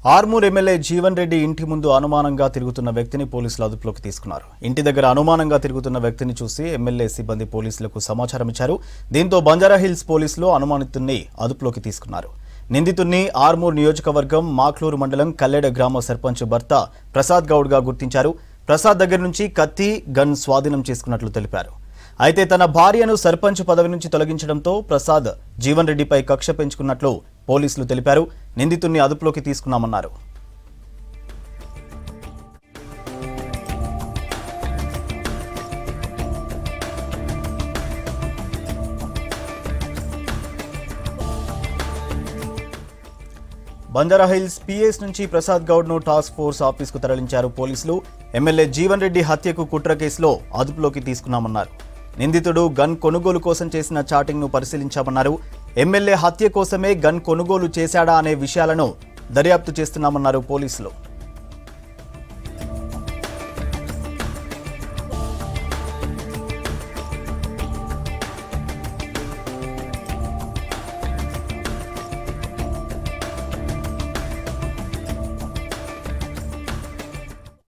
Armoor MLA Jeevan Reddy ఇంటి ముందు అనుమానంగా తిరుగుతున్న వ్యక్తిని పోలీసులు అదుపులోకి తీసుకున్నారు ఇంటి దగ్గర అనుమానంగా తిరుగుతున్న వ్యక్తిని చూసి ఎమ్మెల్యే సిబ్బంది పోలీసులకు సమాచారం ఇచ్చారు దీంతో బంజారాహిల్స్ పోలీసులు అనుమానితుణ్ణి అదుపులోకి తీసుకున్నారు నిందితుణ్ణి ఆర్మూర్ నియోజకవర్గం మాక్లూరు మండలం కల్లెడ గ్రామ సర్పంచ్ భర్త ప్రసాద్ గౌడ్గా గుర్తించారు ప్రసాద్ దగ్గర నుంచి కత్తి గన్ స్వాధీనం చేసుకున్నట్లు తెలిపారు అయితే తన భార్యను సర్పంచ్ పదవి నుంచి తొలగించడంతో ప్రసాద్ జీవన్ రెడ్డిపై కక్ష పెంచుకున్నట్లు పోలీసులు తెలిపారు నిందితుణ్ణి అదుపులోకి తీసుకున్నామన్నారు బంజారాహిల్స్ పిఎస్ నుంచి ప్రసాద్ గౌడ్ను టాస్క్ ఫోర్స్ ఆఫీస్కు తరలించారు పోలీసులు ఎమ్మెల్యే జీవన్ రెడ్డి హత్యకు కుట్ర కేసులో అదుపులోకి తీసుకున్నామన్నారు నిందితుడు గన్ కొనుగోలు కోసం చేసిన చాటింగ్ను పరిశీలించామన్నారు ఎమ్మెల్యే హత్య కోసమే గన్ కొనుగోలు చేశాడా అనే విషయాలను దర్యాప్తు చేస్తున్నామన్నారు పోలీసులు